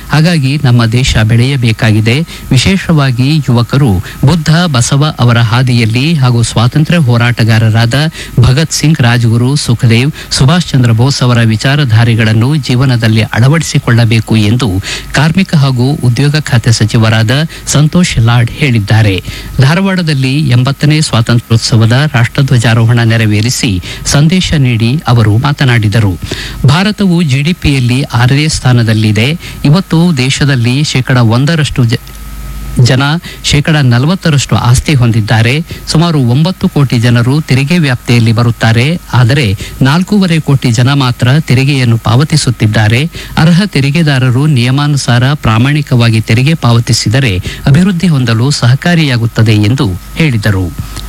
ಹಾಗಾಗಿ ನಮ್ಮ ದೇಶ ಬೆಳೆಯಬೇಕಾಗಿದೆ ವಿಶೇಷವಾಗಿ ಯುವಕರು ಬುದ್ಧ ಬಸವ ಅವರ ಹಾದಿಯಲ್ಲಿ ಹಾಗೂ ಸ್ವಾತಂತ್ರ್ಯ ಹೋರಾಟಗಾರರಾದ ಭಗತ್ ಸಿಂಗ್ ರಾಜಗುರು ಸುಖದೇವ್ ಸುಭಾಷ್ ಚಂದ್ರ ಬೋಸ್ ಅವರ ವಿಚಾರಧಾರೆಗಳನ್ನು ಜೀವನದಲ್ಲಿ ಅಳವಡಿಸಿಕೊಳ್ಳಬೇಕು ಎಂದು ಕಾರ್ಮಿಕ ಹಾಗೂ ಉದ್ಯೋಗ ಖಾತೆ ಸಚಿವರಾದ ಸಂತೋಷ್ ಲಾಡ್ ಹೇಳಿದ್ದಾರೆ ಧಾರವಾಡದಲ್ಲಿ ಎಂಬತ್ತನೇ ಸ್ವಾತಂತ್ರ್ಯೋತ್ಸವದ ರಾಷ್ಟ್ರಧ್ವಜಾರೋಹಣ ನೆರವೇರಿಸಿ ಸಂದೇಶ ನೀಡಿ ಅವರು ಮಾತನಾಡಿದರು ಭಾರತವು ಜಿಡಿಪಿಯಲ್ಲಿ ಆರನೇ ಸ್ಥಾನದಲ್ಲಿದೆ ಇವತ್ತು ದೇಶದಲ್ಲಿ ಶೇಕಡ ಒಂದರಷ್ಟು ಜ- ಜನ ಶೇಕಡ ನಲವತ್ತರಷ್ಟು ಆಸ್ತಿ ಹೊಂದಿದ್ದಾರೆ ಸುಮಾರು ಒಂಬತ್ತು ಕೋಟಿ ಜನರು ತೆರಿಗೆ ವ್ಯಾಪ್ತಿಯಲ್ಲಿ ಬರುತ್ತಾರೆ ಆದರೆ ನಾಲ್ಕೂವರೆ ಕೋಟಿ ಜನ ಮಾತ್ರ ತೆರಿಗೆಯನ್ನು ಪಾವತಿಸುತ್ತಿದ್ದಾರೆ ಅರ್ಹ ತೆರಿಗೆದಾರರು ನಿಯಮಾನುಸಾರ ಪ್ರಾಮಾಣಿಕವಾಗಿ ತೆರಿಗೆ ಪಾವತಿಸಿದರೆ ಅಭಿವೃದ್ಧಿ ಹೊಂದಲು ಸಹಕಾರಿಯಾಗುತ್ತದೆ ಎಂದು ಹೇಳಿದರು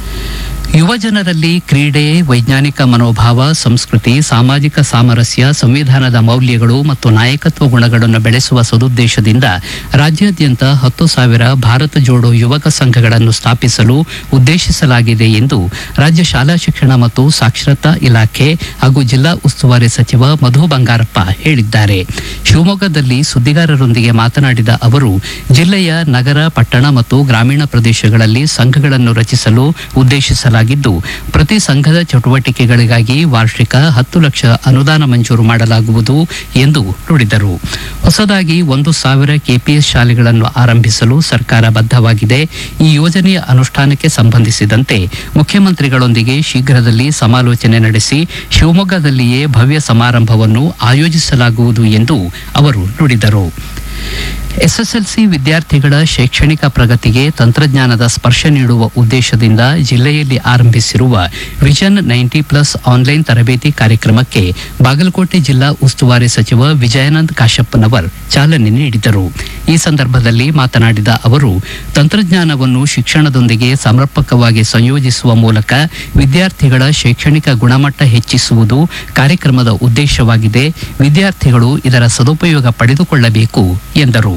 ಯುವ ಜನರಲ್ಲಿ ಕ್ರೀಡೆ ವೈಜ್ಞಾನಿಕ ಮನೋಭಾವ ಸಂಸ್ಕೃತಿ ಸಾಮಾಜಿಕ ಸಾಮರಸ್ಯ ಸಂವಿಧಾನದ ಮೌಲ್ಯಗಳು ಮತ್ತು ನಾಯಕತ್ವ ಗುಣಗಳನ್ನು ಬೆಳೆಸುವ ಸದುದ್ದೇಶದಿಂದ ರಾಜ್ಯಾದ್ಯಂತ ಹತ್ತು ಸಾವಿರ ಭಾರತ ಜೋಡೋ ಯುವಕ ಸಂಘಗಳನ್ನು ಸ್ಥಾಪಿಸಲು ಉದ್ದೇಶಿಸಲಾಗಿದೆ ಎಂದು ರಾಜ್ಯ ಶಾಲಾ ಶಿಕ್ಷಣ ಮತ್ತು ಸಾಕ್ಷರತಾ ಇಲಾಖೆ ಹಾಗೂ ಜಿಲ್ಲಾ ಉಸ್ತುವಾರಿ ಸಚಿವ ಮಧು ಬಂಗಾರಪ್ಪ ಹೇಳಿದ್ದಾರೆ ಶಿವಮೊಗ್ಗದಲ್ಲಿ ಸುದ್ದಿಗಾರರೊಂದಿಗೆ ಮಾತನಾಡಿದ ಅವರು ಜಿಲ್ಲೆಯ ನಗರ ಪಟ್ಟಣ ಮತ್ತು ಗ್ರಾಮೀಣ ಪ್ರದೇಶಗಳಲ್ಲಿ ಸಂಘಗಳನ್ನು ರಚಿಸಲು ಉದ್ದೇಶಿಸಲಾಗಿದ್ದು ಪ್ರತಿ ಸಂಘದ ಚಟುವಟಿಕೆಗಳಿಗಾಗಿ ವಾರ್ಷಿಕ ಹತ್ತು ಲಕ್ಷ ಅನುದಾನ ಮಂಜೂರು ಮಾಡಲಾಗುವುದು ಎಂದು ನುಡಿದರು ಹೊಸದಾಗಿ ಒಂದು ಸಾವಿರ ಕೆಪಿಎಸ್ ಶಾಲೆಗಳನ್ನು ಆರಂಭಿಸಲು ಸರ್ಕಾರ ಬದ್ಧವಾಗಿದೆ ಈ ಯೋಜನೆಯ ಅನುಷ್ಠಾನಕ್ಕೆ ಸಂಬಂಧಿಸಿದಂತೆ ಮುಖ್ಯಮಂತ್ರಿಗಳೊಂದಿಗೆ ಶೀಘ್ರದಲ್ಲಿ ಸಮಾಲೋಚನೆ ನಡೆಸಿ ಶಿವಮೊಗ್ಗದಲ್ಲಿಯೇ ಭವ್ಯ ಸಮಾರಂಭವನ್ನು ಆಯೋಜಿಸಲಾಗುವುದು ಎಂದು ಅವರು ನುಡಿದರು ಎಸ್ಎಸ್ಎಲ್ಸಿ ವಿದ್ಯಾರ್ಥಿಗಳ ಶೈಕ್ಷಣಿಕ ಪ್ರಗತಿಗೆ ತಂತ್ರಜ್ಞಾನದ ಸ್ಪರ್ಶ ನೀಡುವ ಉದ್ದೇಶದಿಂದ ಜಿಲ್ಲೆಯಲ್ಲಿ ಆರಂಭಿಸಿರುವ ವಿಷನ್ ನೈಂಟಿ ಪ್ಲಸ್ ಆನ್ಲೈನ್ ತರಬೇತಿ ಕಾರ್ಯಕ್ರಮಕ್ಕೆ ಬಾಗಲಕೋಟೆ ಜಿಲ್ಲಾ ಉಸ್ತುವಾರಿ ಸಚಿವ ವಿಜಯಾನಂದ್ ಕಾಶಪ್ಪನವರ್ ಚಾಲನೆ ನೀಡಿದರು ಈ ಸಂದರ್ಭದಲ್ಲಿ ಮಾತನಾಡಿದ ಅವರು ತಂತ್ರಜ್ಞಾನವನ್ನು ಶಿಕ್ಷಣದೊಂದಿಗೆ ಸಮರ್ಪಕವಾಗಿ ಸಂಯೋಜಿಸುವ ಮೂಲಕ ವಿದ್ಯಾರ್ಥಿಗಳ ಶೈಕ್ಷಣಿಕ ಗುಣಮಟ್ಟ ಹೆಚ್ಚಿಸುವುದು ಕಾರ್ಯಕ್ರಮದ ಉದ್ದೇಶವಾಗಿದೆ ವಿದ್ಯಾರ್ಥಿಗಳು ಇದರ ಸದುಪಯೋಗ ಪಡೆದುಕೊಳ್ಳಬೇಕು ಎಂದರು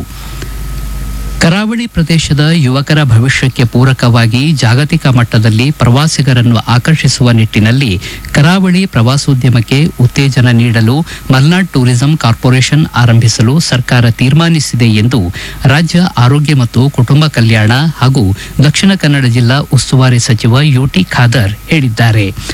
ಕರಾವಳಿ ಪ್ರದೇಶದ ಯುವಕರ ಭವಿಷ್ಯಕ್ಕೆ ಪೂರಕವಾಗಿ ಜಾಗತಿಕ ಮಟ್ಟದಲ್ಲಿ ಪ್ರವಾಸಿಗರನ್ನು ಆಕರ್ಷಿಸುವ ನಿಟ್ಟಿನಲ್ಲಿ ಕರಾವಳಿ ಪ್ರವಾಸೋದ್ಯಮಕ್ಕೆ ಉತ್ತೇಜನ ನೀಡಲು ಮಲ್ನಾಡ್ ಟೂರಿಸಂ ಕಾರ್ಪೊರೇಷನ್ ಆರಂಭಿಸಲು ಸರ್ಕಾರ ತೀರ್ಮಾನಿಸಿದೆ ಎಂದು ರಾಜ್ಯ ಆರೋಗ್ಯ ಮತ್ತು ಕುಟುಂಬ ಕಲ್ಯಾಣ ಹಾಗೂ ದಕ್ಷಿಣ ಕನ್ನಡ ಜಿಲ್ಲಾ ಉಸ್ತುವಾರಿ ಸಚಿವ ಯುಟಿ ಖಾದರ್ ಹೇಳಿದ್ದಾರೆ